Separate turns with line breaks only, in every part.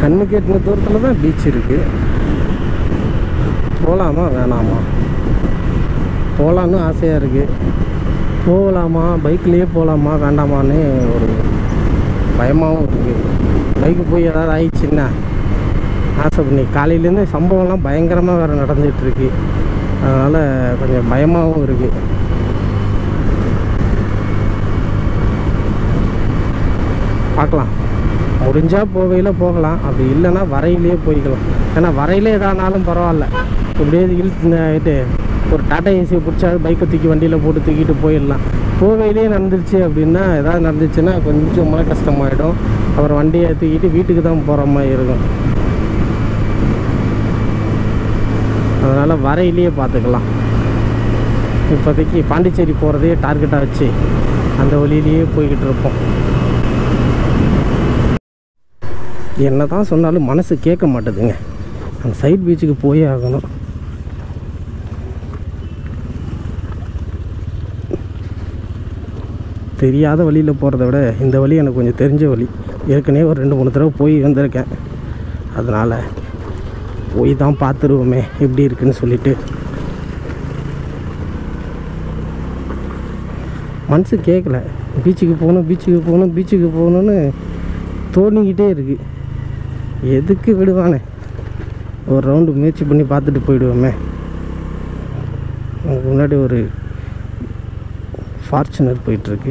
கண்ணுக்கு எட்டின தூரத்தில் தான் பீச் இருக்குது போகலாமா வேணாமா போகலான்னு ஆசையாக இருக்குது போகலாமா பைக்லேயே போகலாமா வேண்டாமான்னு ஒரு பயமாகவும் இருக்குது பைக்கு போய் ஏதாவது ஆயிடுச்சுன்னா ஆசை பண்ணி காலையிலேருந்து சம்பவம்லாம் பயங்கரமாக வேறு நடந்துகிட்ருக்கு அதனால் கொஞ்சம் பயமாகவும் இருக்குது பார்க்கலாம் முடிஞ்சால் போகையில் போகலாம் அப்படி இல்லைன்னா வரையிலேயே போய்க்கலாம் ஏன்னா வரையிலே எதானாலும் பரவாயில்ல இப்படியே இழுத்து ஒரு டாட்டா ஏசியை பிடிச்சா பைக்கை தூக்கி வண்டியில் போட்டு தூக்கிட்டு போயிடலாம் போகையிலே நடந்துருச்சு அப்படின்னா எதாவது நடந்துச்சுன்னா கொஞ்சம் மன கஷ்டமாயிடும் அப்புறம் வண்டியை தூக்கிட்டு வீட்டுக்கு தான் போகிற மாதிரி இருக்கும் அதனால் வரையிலேயே பார்த்துக்கலாம் இப்போதைக்கு பாண்டிச்சேரி போகிறதே டார்கெட்டாக வச்சு அந்த வழியிலேயே போய்கிட்டு இருப்போம் என்ன தான் சொன்னாலும் மனசு கேட்க மாட்டேதுங்க அந்த சைட் பீச்சுக்கு போயே ஆகணும் தெரியாத வழியில் போகிறத விட இந்த வழி எனக்கு கொஞ்சம் தெரிஞ்ச வழி ஏற்கனவே ஒரு ரெண்டு மூணு தடவை போய் வந்திருக்கேன் அதனால் போய் தான் பார்த்துருவோமே எப்படி இருக்குன்னு சொல்லிட்டு மனசு கேட்கல பீச்சுக்கு போகணும் பீச்சுக்கு போகணும் பீச்சுக்கு போகணுன்னு தோணிக்கிட்டே இருக்குது எதுக்கு விடுவானே ஒரு ரவுண்டு முயற்சி பண்ணி பார்த்துட்டு போயிடுவோமே அதுக்கு முன்னாடி ஒரு ஃபார்ச்சுனர் போயிட்டுருக்கு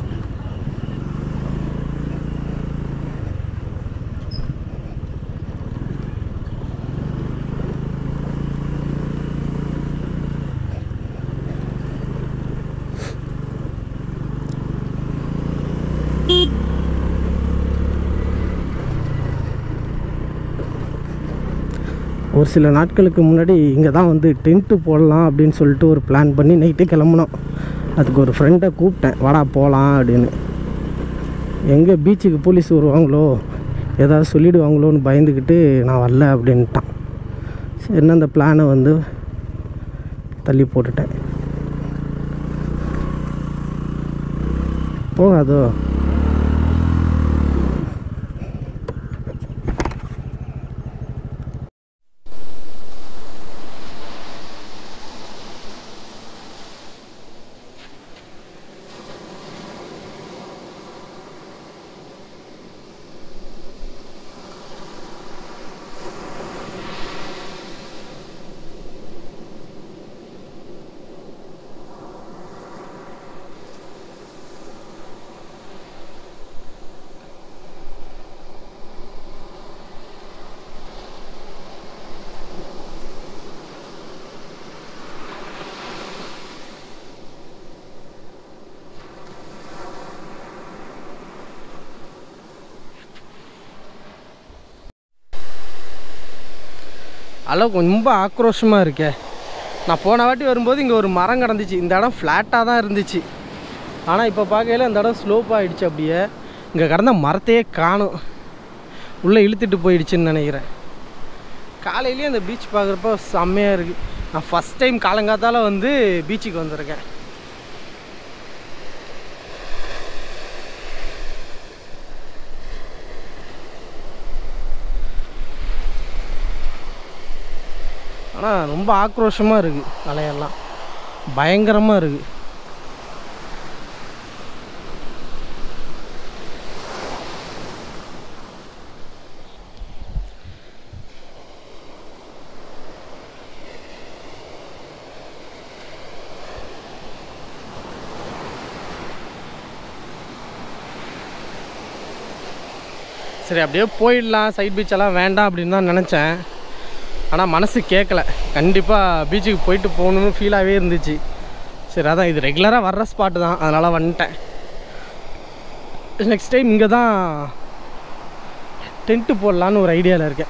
ஒரு சில நாட்களுக்கு முன்னாடி இங்கே தான் வந்து டென்ட்டு போடலாம் அப்படின்னு சொல்லிட்டு ஒரு பிளான் பண்ணி நைட்டு கிளம்புனோம் அதுக்கு ஒரு ஃப்ரெண்டை கூப்பிட்டேன் வாடா போகலாம் அப்படின்னு எங்கே பீச்சுக்கு போலீஸ் வருவாங்களோ ஏதாவது சொல்லிடுவாங்களோன்னு பயந்துக்கிட்டு நான் வரல அப்படின்ட்டான் சரின்னு அந்த பிளானை வந்து தள்ளி போட்டுட்டேன் போகாதோ அளவு ரொம்ப ஆக்ரோஷமாக இருக்கே நான் போன வாட்டி வரும்போது இங்கே ஒரு மரம் கிடந்துச்சு இந்த இடம் ஃப்ளாட்டாக தான் இருந்துச்சு ஆனால் இப்போ பார்க்கையில இந்த இடம் ஸ்லோப் ஆகிடுச்சு அப்படியே இங்கே கடந்த மரத்தையே காணும் உள்ளே இழுத்துட்டு போயிடுச்சுன்னு நினைக்கிறேன் காலையிலேயே அந்த பீச் பார்க்குறப்ப செம்மையாக இருக்குது நான் ஃபஸ்ட் டைம் காலங்காத்தால வந்து பீச்சுக்கு வந்திருக்கேன் ஆனால் ரொம்ப ஆக்ரோஷமாக இருக்குது அலையெல்லாம் பயங்கரமாக இருக்குது சரி அப்படியே போயிடலாம் சைட் பீச்செல்லாம் வேண்டாம் அப்படின்னு தான் நினச்சேன் ஆனால் மனசு கேட்கல கண்டிப்பாக பீச்சுக்கு போயிட்டு போகணுன்னு ஃபீலாகவே இருந்துச்சு சரி அதான் இது ரெகுலராக வர்ற ஸ்பாட்டு தான் அதனால் வந்துட்டேன் நெக்ஸ்ட் டைம் இங்கே தான் டென்ட்டு போடலான்னு ஒரு ஐடியாவில் இருக்கேன்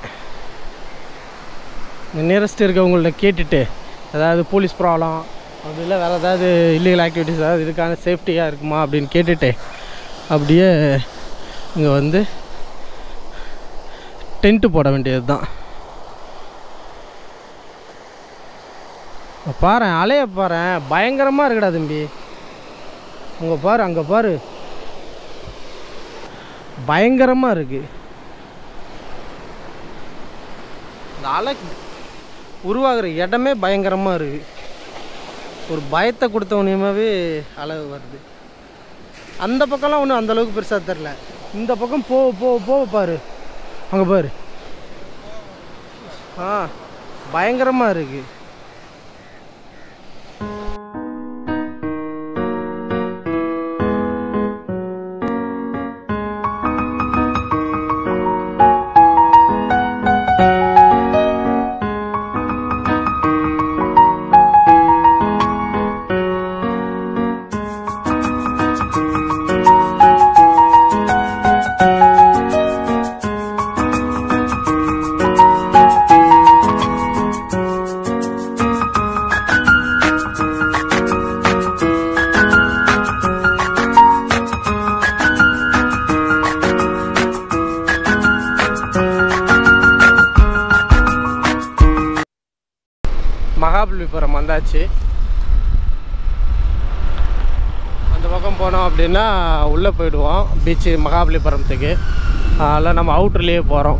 நியரஸ்ட் இருக்கவங்கள்ட்ட கேட்டுட்டு ஏதாவது போலீஸ் ப்ராப்ளம் அப்படி இல்லை வேறு ஏதாவது இல்லீகல் ஆக்டிவிட்டிஸ் ஏதாவது இதுக்கான சேஃப்டியாக இருக்குமா அப்படின்னு கேட்டுட்டு அப்படியே இங்கே வந்து டென்ட்டு போட வேண்டியது தான் பாரு அலைய பாரு பயங்கரமாக இருக்குடா தம்பி அங்கே பாரு அங்கே பாரு பயங்கரமாக இருக்கு அந்த அலை உருவாகிற இடமே பயங்கரமாக இருக்குது ஒரு பயத்தை கொடுத்தவனையுமாவே அலை வருது அந்த பக்கம்லாம் ஒன்றும் அந்தளவுக்கு பெருசாக தெரில இந்த பக்கம் போக போக போக பாரு அங்கே பாரு ஆ பயங்கரமாக இருக்குது மகாபலிபுரம் வந்தாச்சு அந்த பக்கம் போனோம் அப்படின்னா உள்ளே போயிடுவோம் பீச்சு மகாபலிபுரத்துக்கு அதனால் நம்ம அவுட்டர்லேயே போகிறோம்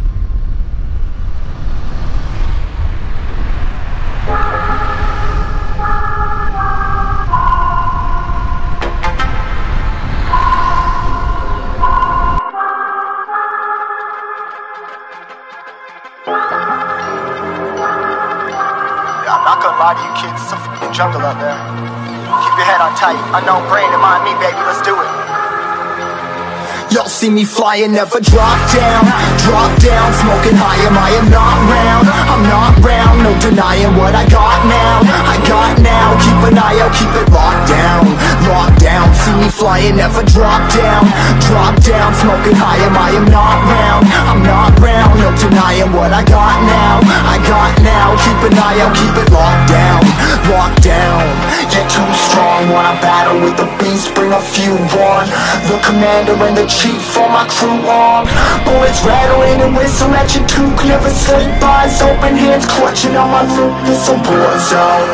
Yeah, I'm not gonna lie to you kids, it's a fucking jungle out there. Keep your head on tight, unknown brain and mind me, baby, let's do it. Y'all see me flying, never drop down, drop down, smoking high, am I am not round, I'm not round, no denying what I got now, I got now, keep an eye out, keep it locked down, locked down, see me flying, never drop down, drop down, smoking high, am I am not round, I'm not round, no denying what I got now, I got now, keep an eye out, keep it locked down, locked down, get too strong, wanna battle with the beast, bring a few on, the commander and the chief for my crew on, bullets rattling and whistle at your toque, never sleep, eyes open, hands clutching on my loot, this a war zone.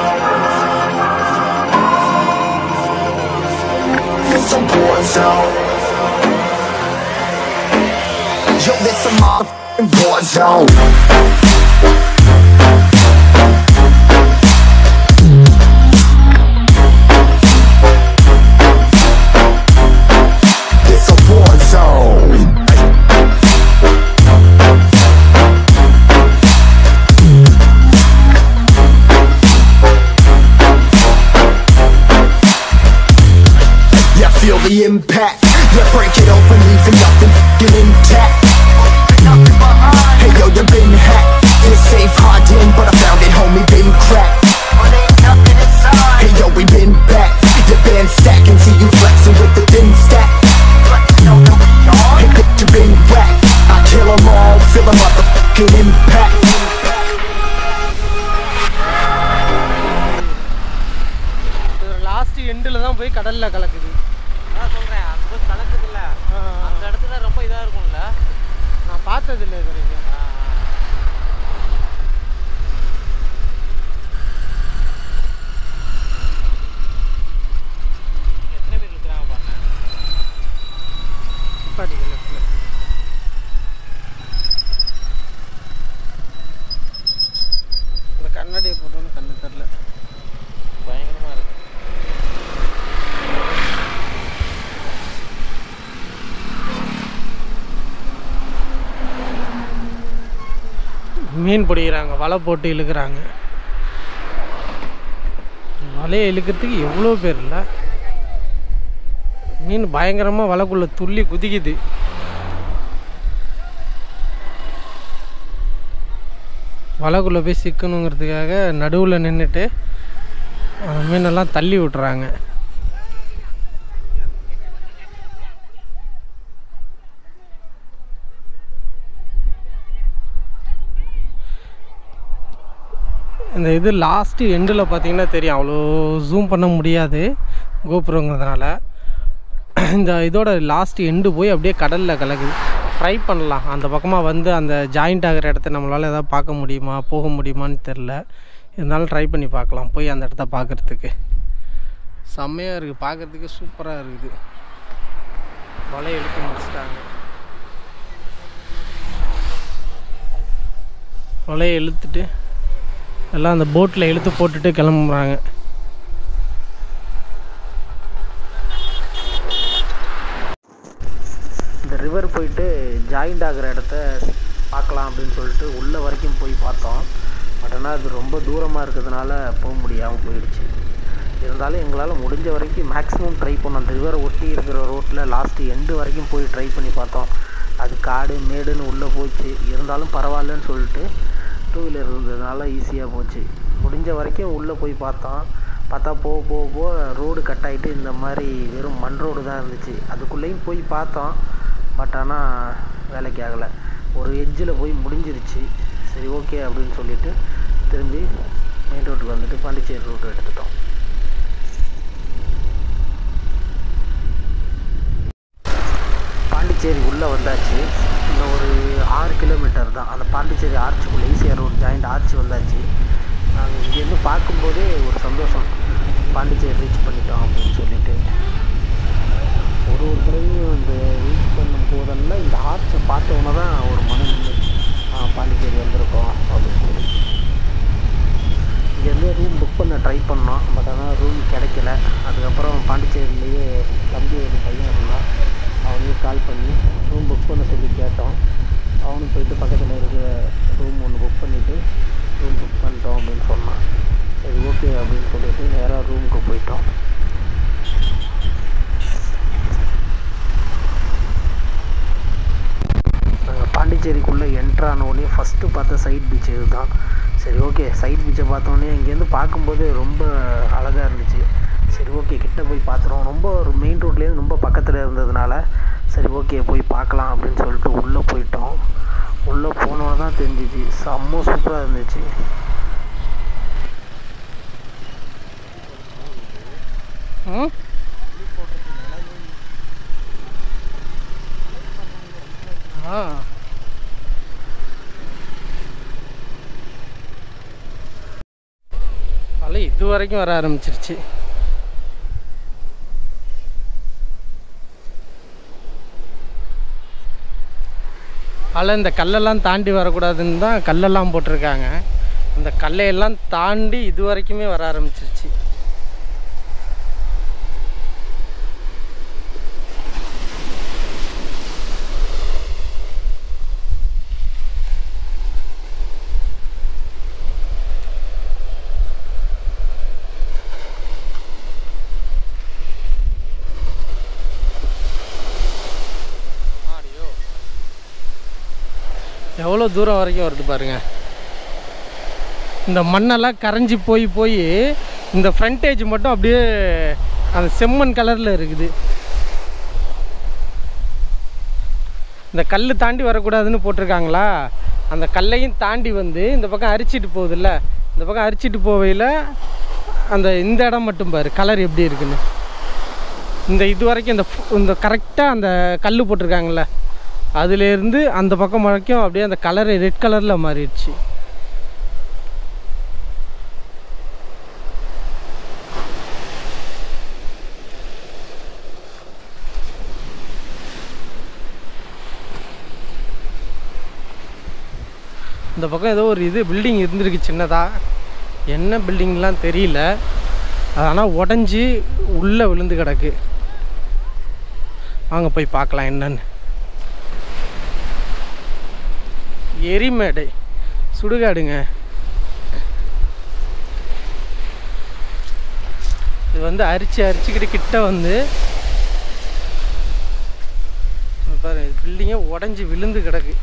It's a war zone. Yo, this a motherfucking war zone. It's a war zone. Yeah, feel the impact. Yeah, break it open, leaving nothing f***ing intact. Hey yo, you been hacked. You're safe, hard in, but I found it, homie, been cracked. Hey yo, we been back. You been stacking, see you flexing with the thin stack. Hey bitch, you been whacked. I kill 'em all, feel a motherfucking impact.
Last எண்டில் தான் போய் கடலில் கலக்குது
அதான் சொல்றேன் அங்க போய் கலக்குதுல்ல அந்த இடத்துல ரொம்ப இதா இருக்கும்ல
நான் பார்த்ததில்லை இது வரைக்கும்
எத்தனை பேர் இருக்கிறாங்க பாருங்க
பாட்டிங்க லெஃப்டில் இந்த கண்ணாடியை போட்டோன்னு கண்ணு தெரில
பயங்கரமா இருக்கு
மீன் பிடிக்கிறாங்க வலை போட்டு இழுக்கிறாங்க வலையை இழுக்கிறதுக்கு எவ்வளோ பேர் இல்லை மீன் பயங்கரமாக வலைக்குள்ளே துள்ளி குதிக்குது வலைக்குள்ளே போய் சிக்கணுங்கிறதுக்காக நடுவில் நின்றுட்டு மீனெல்லாம் தள்ளி விட்டுறாங்க இந்த இது லாஸ்ட்டு எண்டில் பார்த்தீங்கன்னா தெரியும் அவ்வளோ ஜூம் பண்ண முடியாது கோபுரங்கிறதுனால இந்த இதோட லாஸ்ட் எண்டு போய் அப்படியே கடலில் கலக்குது ட்ரை பண்ணலாம் அந்த பக்கமாக வந்து அந்த ஜாயிண்ட் ஆகிற இடத்த நம்மளால் எதாவது பார்க்க முடியுமா போக முடியுமான்னு தெரில இருந்தாலும் ட்ரை பண்ணி பார்க்கலாம் போய் அந்த இடத்த பார்க்குறதுக்கு செம்மையாக இருக்குது பார்க்குறதுக்கு சூப்பராக இருக்குது வலை இழுத்து முடிச்சிட்டாங்க வலையை இழுத்துட்டு எல்லாம் அந்த போட்டில் இழுத்து போட்டுட்டு கிளம்புறாங்க இந்த ரிவர் போயிட்டு ஜாயிண்ட் ஆகிற இடத்த பார்க்கலாம் அப்படின்னு சொல்லிட்டு உள்ளே வரைக்கும் போய் பார்த்தோம் பட் ஆனால் அது ரொம்ப தூரமாக இருக்கிறதுனால போக முடியாமல் போயிடுச்சு இருந்தாலும் எங்களால் முடிஞ்ச வரைக்கும் மேக்ஸிமம் ட்ரை பண்ணோம் அந்த ரிவரை ஒட்டி இருக்கிற ரோட்டில் லாஸ்ட்டு எண்டு வரைக்கும் போய் ட்ரை பண்ணி பார்த்தோம் அது காடு மேடுன்னு உள்ளே போச்சு இருந்தாலும் பரவாயில்லன்னு சொல்லிட்டு டூ வீலர் இருந்ததுனால ஈஸியாக போச்சு முடிஞ்ச வரைக்கும் உள்ளே போய் பார்த்தோம் பார்த்தா போக போக போக ரோடு கட் ஆகிட்டு இந்த மாதிரி வெறும் மண் ரோடு தான் இருந்துச்சு அதுக்குள்ளேயும் போய் பார்த்தோம் பட் ஆனால் வேலைக்கு ஆகலை ஒரு எட்ஜில் போய் முடிஞ்சிருச்சு சரி ஓகே அப்படின்னு சொல்லிட்டு திரும்பி மெயின் ரோட்டுக்கு வந்துட்டு பாண்டிச்சேரி ரூட் எடுத்துட்டோம் பாண்டிச்சேரி உள்ளே வந்தாச்சு இன்னும் ஒரு ஆறு கிலோமீட்டர் தான் அந்த பாண்டிச்சேரி ஆர்ச்சுக்குள்ளே ஈசிஆர் ரோட் ஜாயிண்ட் ஆர்ச் வந்தாச்சு நாங்கள் இங்கேருந்து பார்க்கும்போதே ஒரு சந்தோஷம் பாண்டிச்சேரி ரீச் பண்ணிட்டோம் அப்படின்னு சொல்லிட்டு ஒரு ஒரு தடவையும் இந்த ரீச் பண்ணும் போதெல்லாம் இந்த ஆர்ச்சை பார்த்தவொன்னே தான் ஒரு மனம் நிம்மதி. ஆ பாண்டிச்சேரி வந்திருக்கோம் அப்படின்னு சொல்லி இங்கேருந்து ரூம் புக் பண்ண ட்ரை பண்ணோம் பட் ஆனால் ரூம் கிடைக்கல அதுக்கப்புறம் பாண்டிச்சேரியிலேயே தம்பி ஒரு பையன் இருந்தான் அவனுக்கு கால் பண்ணி ரூம் புக் பண்ண சொல்லி கேட்டோம் அவனும் போயிட்டு பக்கத்தில் இருக்கிற ரூம் ஒன்று புக் பண்ணிவிட்டு ரூம் புக் பண்ணிட்டோம் அப்படின்னு சொன்னான் சரி ஓகே அப்படின்னு சொல்லிட்டு நேராக ரூமுக்கு போயிட்டோம் நாங்கள் பாண்டிச்சேரிக்குள்ளே என்ட்ரானோடனே ஃபஸ்ட்டு பார்த்த சைட் பீச் இதுதான் சரி ஓகே சைட் பீச்சை பார்த்தோன்னே இங்கேருந்து பார்க்கும்போது ரொம்ப அழகாக இருந்துச்சு சரி ஓகே கிட்ட போய் பார்த்துருவோம் ரொம்ப ஒரு மெயின் ரோட்லேருந்து ரொம்ப பக்கத்தில் இருந்ததுனால சரி ஓகே போய் பார்க்கலாம் அப்படின்னு சொல்லிட்டு உள்ளே போயிட்டோம் உள்ளே போனோன்னு தான் தெரிஞ்சிச்சு செம்ம சூப்பராக இருந்துச்சு ம் ஆ அலை இது வரைக்கும் வர ஆரம்பிச்சிருச்சு அலை இந்த கல்லெல்லாம் தாண்டி வரக்கூடாதுன்னு தான் கல்லெல்லாம் போட்டிருக்காங்க அந்த கல்லையெல்லாம் தாண்டி இது வரைக்குமே வர ஆரம்பிச்சிருச்சு எவ்வளோ தூரம் வரைக்கும் வருது பாருங்க இந்த மண்ணெல்லாம் கரைஞ்சி போய் போய் இந்த ஃப்ரண்டேஜ் மட்டும் அப்படியே அந்த செம்மண் கலரில் இருக்குது இந்த கல் தாண்டி வரக்கூடாதுன்னு போட்டிருக்காங்களா அந்த கல்லையும் தாண்டி வந்து இந்த பக்கம் அரிச்சிட்டு போகுதுல்ல இந்த பக்கம் அரிச்சிட்டு போவையில் அந்த இந்த இடம் மட்டும் பாரு கலர் எப்படி இருக்குன்னு இந்த இது வரைக்கும் இந்த ஃபு- இந்த கரெக்டாக அந்த கல் போட்டிருக்காங்கல்ல அதுலேருந்து அந்த பக்கம் வரைக்கும் அப்படியே அந்த கலரு ரெட் கலரில் மாறிடுச்சு இந்த பக்கம் ஏதோ ஒரு இது பில்டிங் இருந்திருக்கு சின்னதாக என்ன பில்டிங்லாம் தெரியல அது ஆனால் உடஞ்சி உள்ளே விழுந்து கிடக்கு வாங்க போய் பார்க்கலாம் என்னன்னு எரிமேடை சுடுகாடுங்க இது வந்து அரிச்சு அரிச்சுக்கிட்டு கிட்ட வந்து இங்க பாரு பில்டிங்கே உடஞ்சி விழுந்து கிடக்கு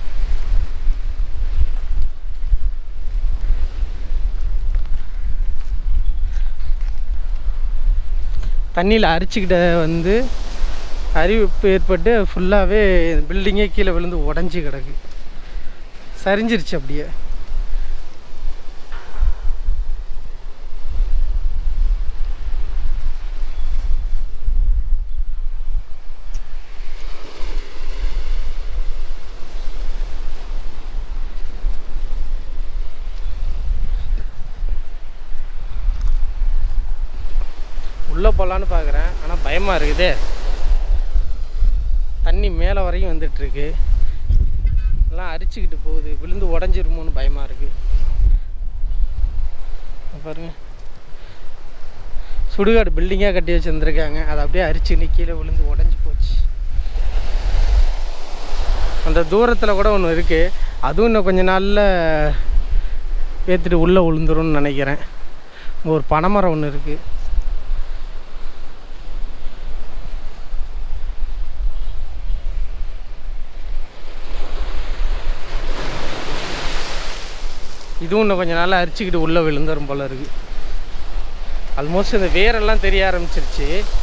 தண்ணியில் அரிச்சுக்கிட்ட வந்து அறிவிப்பு ஏற்பட்டு ஃபுல்லாகவே பில்டிங்கே கீழே விழுந்து உடஞ்சி கிடக்கு சரிஞ்சிருச்சு அப்படியே உள்ளே போகலான்னு பார்க்குறேன் ஆனால் பயமாக இருக்குதே தண்ணி மேலே வரைக்கும் வந்துட்டுருக்கு அதெல்லாம் அரிச்சுக்கிட்டு போகுது விழுந்து உடஞ்சிருமோன்னு பயமாக இருக்குது பாருங்க சுடுகாடு பில்டிங்காக கட்டி வச்சுருந்துருக்காங்க அதை அப்படியே அரிச்சு கீழே விழுந்து உடஞ்சி போச்சு அந்த தூரத்தில் கூட ஒன்று இருக்குது அதுவும் இன்னும் கொஞ்ச நாளில் ஏற்றிட்டு உள்ளே விழுந்துரும்னு நினைக்கிறேன் ஒரு பனைமரம் ஒன்று இருக்குது இதுவும் இன்னும் கொஞ்ச நாள் அரிச்சிக்கிட்டு உள்ளே விழுந்துரும் போல இருக்குது ஆல்மோஸ்ட் இந்த வேரெல்லாம் தெரிய ஆரம்பிச்சிருச்சு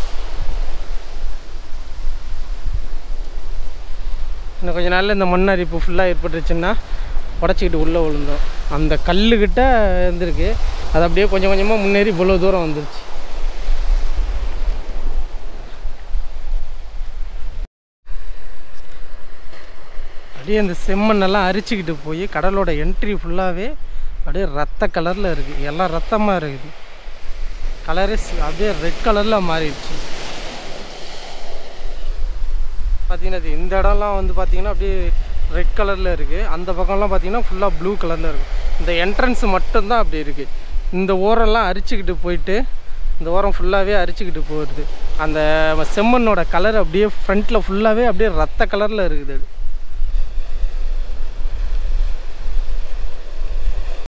இன்னும் கொஞ்ச நாளில் இந்த மண் அரிப்பு ஃபுல்லாக ஏற்பட்டுருச்சுன்னா உடச்சிக்கிட்டு உள்ளே விழுந்தோம் அந்த கல்லுக்கிட்ட இருந்திருக்கு அது அப்படியே கொஞ்சம் கொஞ்சமாக முன்னேறி இவ்வளோ தூரம் வந்துருச்சு அப்படியே அந்த செம்மண்ணெல்லாம் அரிச்சுக்கிட்டு போய் கடலோட என்ட்ரி ஃபுல்லாகவே அப்படியே ரத்த கலரில் இருக்குது எல்லாம் ரத்தமாக இருக்குது கலரே ஸ்- அப்படியே ரெட் கலரில் மாறிடுச்சு பார்த்தீங்கன்னா இது இந்த இடம்லாம் வந்து பார்த்தீங்கன்னா அப்படியே ரெட் கலரில் இருக்குது அந்த பக்கம்லாம் பார்த்தீங்கன்னா ஃபுல்லாக ப்ளூ கலரில் இருக்கும் இந்த என்ட்ரன்ஸ் மட்டும்தான் அப்படி இருக்குது இந்த ஓரெல்லாம் அரிச்சுக்கிட்டு போயிட்டு இந்த ஓரம் ஃபுல்லாகவே அரிச்சுக்கிட்டு போயிடுது அந்த செம்மண்ணோட கலர் அப்படியே ஃப்ரண்ட்டில் ஃபுல்லாகவே அப்படியே ரத்த கலரில் இருக்குது அது